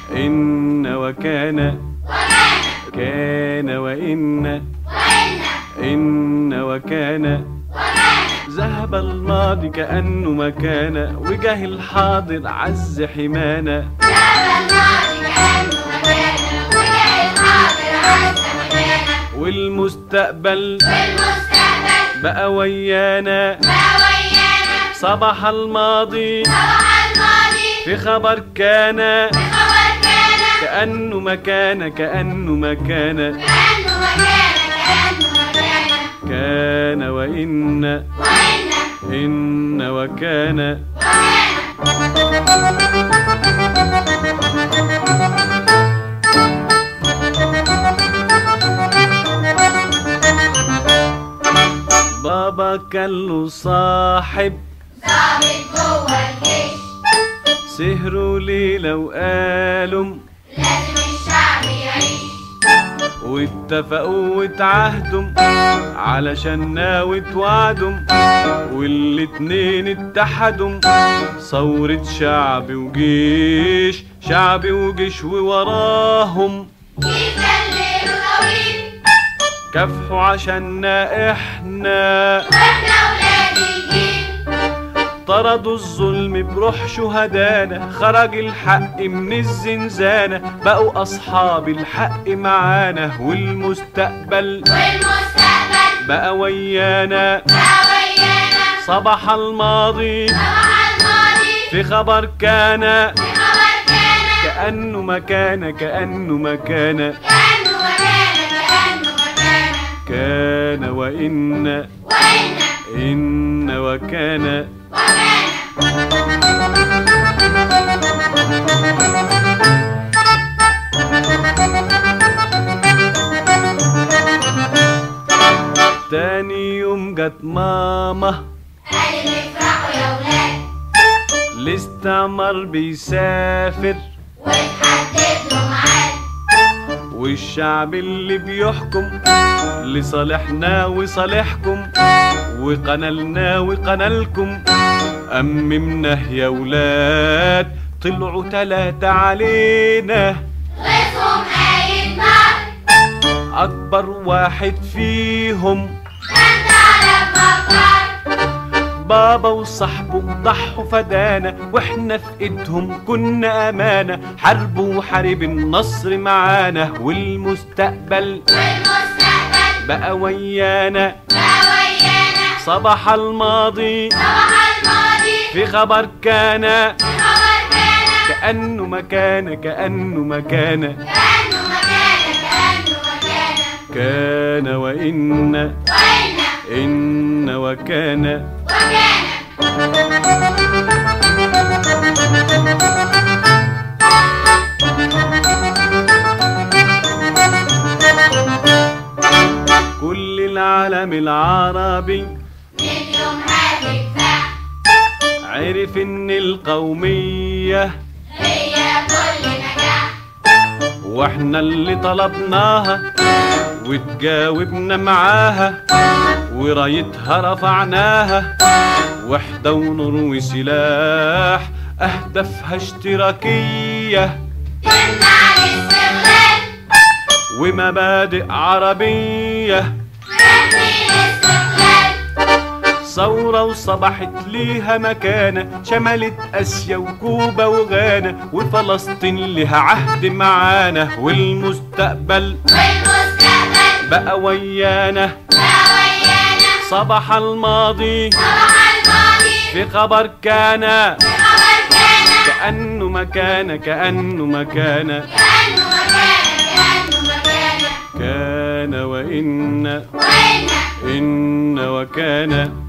إن وكان كان وإن إن وكان ذهب الماضي كأنه مكان وجه الحاضر عز حمانا والمستقبل بقى ويانا صباح الماضي في خبر كان كأنه مكان كأنه مكان كان وإن إن وكان بابا كان له صاحب ضابط جوه الجيش سهروا ليلة وقالوا لازم الشعب يعيش واتفقوا واتعهدوا علشان ناوي توعدوا والاتنين اتحدوا ثورة شعب وجيش شعب وجيش ووراهم كيف الليل طويل كافحوا عشاننا احنا واحنا ولاد الجيل طردوا الظلم بروح شهدانا خرج الحق من الزنزانة بقوا أصحاب الحق معانا والمستقبل والمستقبل بقى ويانا بقى ويانا صباح الماضي صباح الماضي في خبر كان في خبر كان كأنه مكان كأنه مكان كأنه مكان كأنه مكان كان وإن وإن إن وكان وكان تاني يوم جت ماما قال افرحوا يا ولاد الاستعمار بيسافر وتحدد له ميعاد والشعب اللي بيحكم لصالحنا وصالحكم وقنالنا وقنالكم أممنا يا ولاد طلعوا تلاتة علينا غيظهم آية نار أكبر واحد فيهم انت على المطار بابا وصاحبه ضحوا فدانا واحنا في ايدهم كنا امانه حاربوا وحارب النصر معانا والمستقبل والمستقبل بقى ويانا بقى ويانا صباح الماضي صباح الماضي في خبر كان في خبر كان كأنه مكان كأنه مكان كأنه مكان كأنه مكان كان وإن وإن إن وكان وكان كل العالم العربي من يوم هتدفع عرف إن القومية هي كل نجاح واحنا اللي طلبناها وتجاوبنا معاها ورايتها رفعناها وحدة ونور وسلاح أهدافها اشتراكية تمنع الاستغلال ومبادئ عربية تحمي الاستقلال ثورة وصبحت ليها مكانة شملت آسيا وكوبا وغانا وفلسطين لها عهد معانا والمستقبل والمستقبل بقى ويانا بقى ويانا صباح الماضي صباح الماضي في خبر كان في خبر كان كأنه مكان كأنه مكان كأنه مكان كأنه مكان كان وإن وإن إن وكان